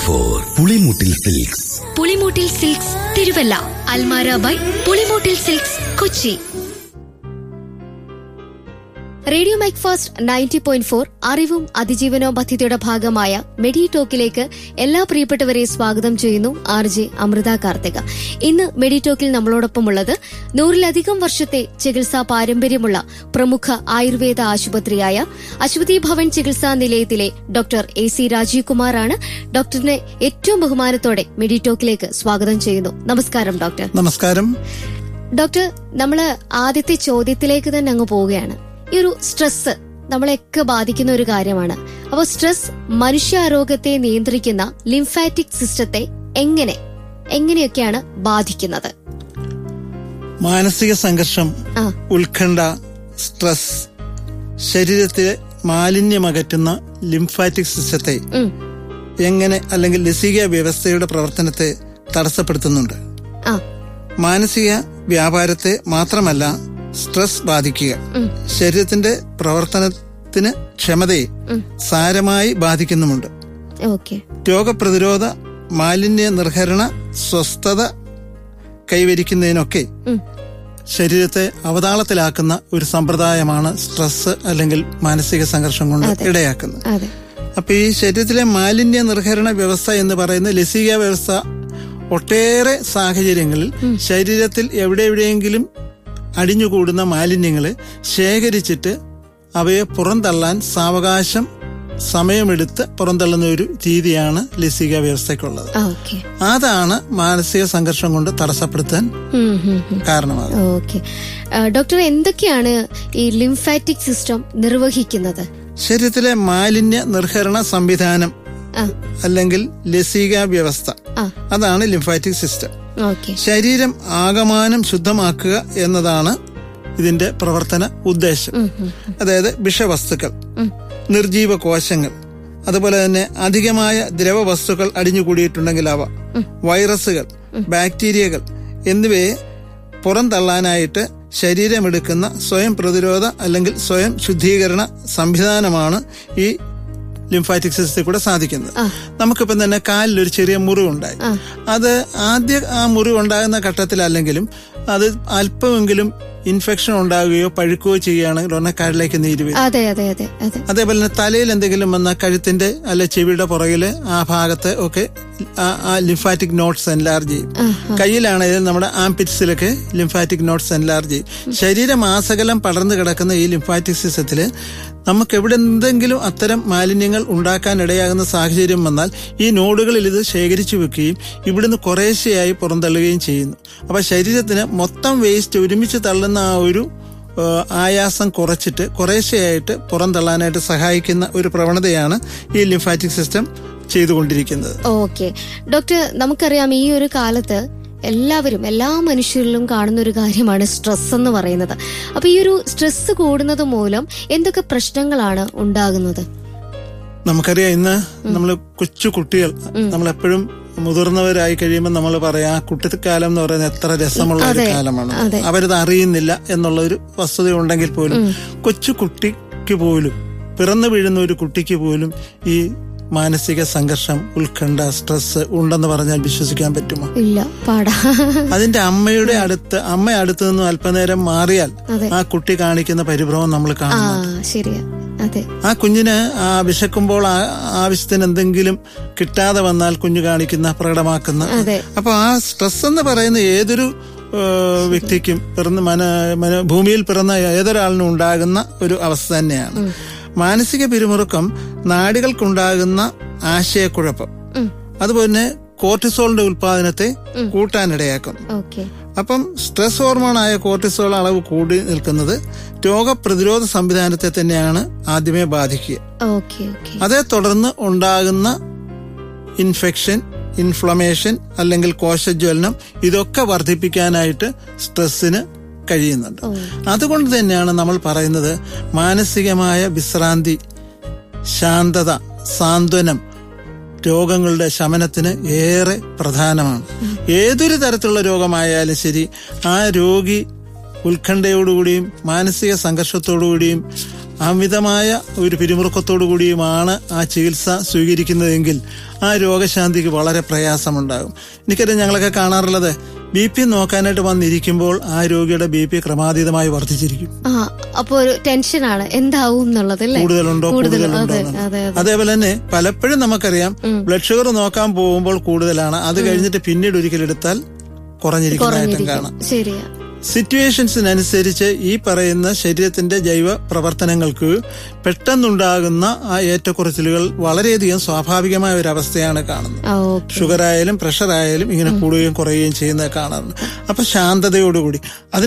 Four Pulimoottil silks Pulimoottil silks Thiruvalla അൽമാര by Pulimoottil silks Kochi radio mike fast ninety point four അറിവും അതിജീവനവും പദ്ധതിയുടെ ഭാഗമായ മെഡി ടോക്കിലേക്ക് എല്ലാ പ്രിയപ്പെട്ടവരെയും സ്വാഗതം ചെയ്യുന്നു ആർ ജെ അമൃത കാർത്തിക ഇന്ന് മെഡി ടോക്കിൽ നമ്മളോടൊപ്പമുള്ളത് നൂറിലധികം വർഷത്തെ ചികിത്സാ പാരമ്പര്യമുള്ള പ്രമുഖ ആയുർവേദ ആശുപത്രിയായ അശ്വതി ഭവൻ ചികിത്സാ നിലയത്തിലെ ഡോക്ടർ എ സി രാജീവ് കുമാറാണ് ഡോക്ടറിനെ ഏറ്റവും ബഹുമാനത്തോടെ മെഡി ടോക്കിലേക്ക് സ്വാഗതം ചെയ്യുന്നു നമസ്കാരം ഡോക്ടർ നമസ്കാരം ഡോക്ടർ നമ്മള് ആദ്യത്തെ ചോദ്യത്തിലേക്ക് തന്നെ അങ്ങ് പോവുകയാണ് ഈ ഒരു സ്ട്രെസ് നമ്മളെയൊക്കെ ബാധിക്കുന്ന ഒരു കാര്യമാണ് അപ്പോൾ സ്ട്രെസ് മനുഷ്യാരോഗ്യത്തെ നിയന്ത്രിക്കുന്ന ലിംഫാറ്റിക് സിസ്റ്റത്തെ എങ്ങനെ എങ്ങനെയൊക്കെയാണ് ബാധിക്കുന്നത് മാനസിക സംഘർഷം ആ ഉത്കണ്ഠ സ്ട്രെസ് ശരീരത്തിലെ മാലിന്യമകറ്റുന്ന ലിംഫാറ്റിക് സിസ്റ്റത്തെ ഉം, എങ്ങനെ അല്ലെങ്കിൽ ലസിക വ്യവസ്ഥയുടെ പ്രവർത്തനത്തെ തടസ്സപ്പെടുത്തുന്നുണ്ട് ആ മാനസിക വ്യാപാരത്തെ മാത്രമല്ല സ്ട്രെസ് ബാധിക്കുക ഉം. ശരീരത്തിന്റെ പ്രവർത്തനത്തിന് ക്ഷമതയെ ഉം. സാരമായി ബാധിക്കുന്നുമുണ്ട് ഓക്കെ രോഗപ്രതിരോധ മാലിന്യ നിർഹരണ സ്വസ്ഥത കൈവരിക്കുന്നതിനൊക്കെ ഉം. ശരീരത്തെ അവതാളത്തിലാക്കുന്ന ഒരു സമ്പ്രദായമാണ് സ്ട്രെസ് അല്ലെങ്കിൽ മാനസിക സംഘർഷം കൊണ്ട് അതെ. ഇടയാക്കുന്നത് അതെ അപ്പൊ ഈ ശരീരത്തിലെ മാലിന്യ നിർഹരണ വ്യവസ്ഥ എന്ന് പറയുന്ന ലസിക വ്യവസ്ഥ ഒട്ടേറെ സാഹചര്യങ്ങളിൽ ശരീരത്തിൽ എവിടെ എവിടെയെങ്കിലും അടിഞ്ഞുകൂടുന്ന മാലിന്യങ്ങളെ ശേഖരിച്ചിട്ട് അവയെ പുറന്തള്ളാൻ സാവകാശം സമയമെടുത്ത് പുറന്തള്ളുന്ന ഒരു രീതിയാണ് ലസിക വ്യവസ്ഥയ്ക്കുള്ളത് ആ ഓക്കെ അതാണ് മാനസിക സംഘർഷം കൊണ്ട് തടസ്സപ്പെടുത്താൻ കാരണമാകുന്നത് ഓക്കെ ഡോക്ടർ എന്തൊക്കെയാണ് ഈ ലിംഫാറ്റിക് സിസ്റ്റം നിർവഹിക്കുന്നത് ശരീരത്തിലെ മാലിന്യ നിർഹരണ സംവിധാനം ആ അല്ലെങ്കിൽ ലസിക വ്യവസ്ഥ ആ അതാണ് ലിംഫാറ്റിക് സിസ്റ്റം ഓക്കെ ശരീരം ആകമാനം ശുദ്ധമാക്കുക എന്നതാണ് ഇതിന്റെ പ്രവർത്തന ഉദ്ദേശം അതായത് വിഷവസ്തുക്കൾ നിർജീവ കോശങ്ങൾ അതുപോലെ തന്നെ അധികമായ ദ്രവവസ്തുക്കൾ അടിഞ്ഞുകൂടിയിട്ടുണ്ടെങ്കിൽ അവ വൈറസുകൾ ബാക്ടീരിയകൾ എന്നിവയെ പുറന്തള്ളാനായിട്ട് ശരീരമെടുക്കുന്ന സ്വയം പ്രതിരോധ അല്ലെങ്കിൽ സ്വയം ശുദ്ധീകരണ സംവിധാനമാണ് ഈ ലിംഫാറ്റിക് സിസ്റ്റത്തിൽ കൂടെ സാധിക്കുന്നത് നമുക്കിപ്പം തന്നെ കാലിൽ ഒരു ചെറിയ മുറിവുണ്ടായി അത് ആദ്യ ആ മുറിവ് ഉണ്ടാകുന്ന ഘട്ടത്തിലല്ലെങ്കിലും അത് അല്പമെങ്കിലും ഇൻഫെക്ഷൻ ഉണ്ടാകുകയോ പഴുക്കുകയോ ചെയ്യുകയാണെങ്കിൽ ഉടനെ കാലിലേക്ക് നീര് വരും അതെ അതെ അതെ അതെ അതേപോലെ തന്നെ തലയിൽ എന്തെങ്കിലും വന്ന കഴുത്തിന്റെ അല്ല ചെവിയുടെ പുറകില് ആ ഭാഗത്ത് ഒക്കെ ആ- ആ ലിംഫാറ്റിക് നോട്ട്സ് എൻലാർജ് ചെയ്യും കയ്യിലാണെങ്കിൽ നമ്മുടെ ആംപിറ്റ്സിലൊക്കെ ലിംഫാറ്റിക് നോട്ട്സ് എൻലാർജ് ചെയ്യും ശരീരമാസകലം പടർന്നു കിടക്കുന്ന ഈ ലിംഫാറ്റിക് സിസ്റ്റത്തില് നമുക്ക് എവിടെ എന്തെങ്കിലും അത്തരം മാലിന്യങ്ങൾ ഉണ്ടാക്കാൻ ഇടയാകുന്ന സാഹചര്യം വന്നാൽ ഈ നോഡുകളിൽ ഇത് ശേഖരിച്ചു വെക്കുകയും ഇവിടുന്ന് കുറേശ്ശെയായി പുറന്തള്ളുകയും ചെയ്യുന്നു അപ്പൊ ശരീരത്തിന് മൊത്തം വേസ്റ്റ് ഒരുമിച്ച് തള്ളുന്ന ആ ഒരു ഏഹ് ആയാസം കുറച്ചിട്ട് കുറേശ്ശെയായിട്ട് പുറന്തള്ളാനായിട്ട് സഹായിക്കുന്ന ഒരു പ്രവണതയാണ് ഈ ലിംഫാറ്റിക് സിസ്റ്റം ചെയ്തുകൊണ്ടിരിക്കുന്നത് ഓക്കെ ഡോക്ടർ നമുക്കറിയാം ഈ ഒരു കാലത്ത് എല്ലാവരും എല്ലാ മനുഷ്യരിലും കാണുന്ന ഒരു കാര്യമാണ് സ്ട്രെസ് എന്ന് പറയുന്നത് അപ്പൊ ഈ ഒരു സ്ട്രെസ് കൂടുന്നത് മൂലം എന്തൊക്കെ പ്രശ്നങ്ങളാണ് ഉണ്ടാകുന്നത് നമുക്കറിയാം ഇന്ന് നമ്മൾ കൊച്ചു കുട്ടികൾ നമ്മളെപ്പോഴും മുതിർന്നവരായി കഴിയുമ്പോൾ നമ്മൾ പറയാം ആ കുട്ടിക്കാലം എന്ന് പറയുന്നത് എത്ര രസമുള്ള ഒരു അതെ, കാലമാണ് അതെ. അവരത് അറിയുന്നില്ല എന്നുള്ള ഒരു വസ്തുത ഉണ്ടെങ്കിൽ പോലും കൊച്ചു കുട്ടിക്ക് പോലും പിറന്നു വീഴുന്ന ഒരു കുട്ടിക്ക് പോലും ഈ മാനസിക സംഘർഷം ഉത്കണ്ഠ സ്ട്രെസ് ഉണ്ടെന്ന് പറഞ്ഞാൽ വിശ്വസിക്കാൻ പറ്റുമോ ഇല്ല പാടാ അതിന്റെ അമ്മയുടെ അടുത്ത് അമ്മ അടുത്ത് നിന്നും അല്പനേരം മാറിയാൽ അതെ. ആ കുട്ടി കാണിക്കുന്ന പരിഭ്രമം നമ്മൾ ആ കാണുന്നു ശരിയാ അതെ ആ കുഞ്ഞിന് ആ വിശക്കുമ്പോൾ ആ ആവശ്യത്തിന് എന്തെങ്കിലും കിട്ടാതെ വന്നാൽ കുഞ്ഞു കാണിക്കുന്ന പ്രകടമാക്കുന്ന അതെ. അപ്പൊ ആ സ്ട്രെസ് എന്ന് പറയുന്ന ഏതൊരു ഏഹ്, വ്യക്തിക്കും പിറന്ന് മന മന- ഭൂമിയിൽ പിറന്ന ഏതൊരാളിനും ഉണ്ടാകുന്ന ഒരു അവസ്ഥ തന്നെയാണ് മാനസിക പിരിമുറുക്കം നാടികൾക്കുണ്ടാകുന്ന ആശയക്കുഴപ്പം ഉം. അതുപോലെ തന്നെ കോർട്ടിസോളിന്റെ ഉൽപാദനത്തെ കൂട്ടാനിടയാക്കുന്നു ഓക്കെ അപ്പം സ്ട്രെസ് ഹോർമോണായ കോർട്ടിസോൾ അളവ് കൂടി നിൽക്കുന്നത് രോഗപ്രതിരോധ സംവിധാനത്തെ തന്നെയാണ് ആദ്യമേ ബാധിക്കുക ഓക്കെ ഓക്കെ അതേ തുടർന്ന് ഉണ്ടാകുന്ന ഇൻഫെക്ഷൻ ഇൻഫ്ലമേഷൻ അല്ലെങ്കിൽ കോശജ്വലനം ഇതൊക്കെ വർദ്ധിപ്പിക്കാനായിട്ട് സ്ട്രെസ്സിന് കഴിയുന്നുണ്ട് അതുകൊണ്ട് തന്നെയാണ് നമ്മൾ പറയുന്നത് മാനസികമായ വിശ്രാന്തി ശാന്തത സാന്ത്വനം രോഗങ്ങളുടെ ശമനത്തിന് ഏറെ പ്രധാനമാണ് ഏതൊരു തരത്തിലുള്ള രോഗമായാലും ശരി ആ രോഗി ഉത്കണ്ഠയോടുകൂടിയും മാനസിക സംഘർഷത്തോടുകൂടിയും അമിതമായ ഒരു പിരിമുറുക്കത്തോടു കൂടിയുമാണ് ആ ചികിത്സ സ്വീകരിക്കുന്നതെങ്കിൽ ആ രോഗശാന്തിക്ക് വളരെ പ്രയാസമുണ്ടാകും എനിക്കറിയാം ഞങ്ങളൊക്കെ കാണാറുള്ളത് ബി പി നോക്കാനായിട്ട് വന്നിരിക്കുമ്പോൾ ആ രോഗിയുടെ ബി പി ക്രമാതീതമായി വർദ്ധിച്ചിരിക്കും ആ അപ്പൊ ഒരു ടെൻഷനാണ് എന്താവും എന്നുള്ളത് അല്ലേ കൂടുതലുണ്ടോ കൂടുതൽ കൂടുതലുണ്ടോ അതെ എന്നുള്ളത്. അതെ അതെ അതേപോലെ തന്നെ പലപ്പോഴും നമുക്കറിയാം ബ്ലഡ് ഷുഗർ നോക്കാൻ പോകുമ്പോൾ കൂടുതലാണ് അത് കഴിഞ്ഞിട്ട് പിന്നീട് ഒരിക്കൽ എടുത്താൽ കുറഞ്ഞിരിക്കുന്നതായിട്ടും കാണാം ശരിയാ സിറ്റുവേഷൻസിനനുസരിച്ച് ഈ പറയുന്ന ശരീരത്തിന്റെ ജൈവ പ്രവർത്തനങ്ങൾക്ക് പെട്ടെന്നുണ്ടാകുന്ന ആ ഏറ്റക്കുറച്ചിലുകൾ വളരെയധികം സ്വാഭാവികമായ ഒരു അവസ്ഥയാണ് കാണുന്നത് ആ ഓക്കെ ഷുഗർ ആയാലും പ്രഷർ ആയാലും ഇങ്ങനെ കൂടുകയും കുറയുകയും ചെയ്യുന്നത് കാണാറുണ്ട് അപ്പൊ ശാന്തതയോടുകൂടി അതിന്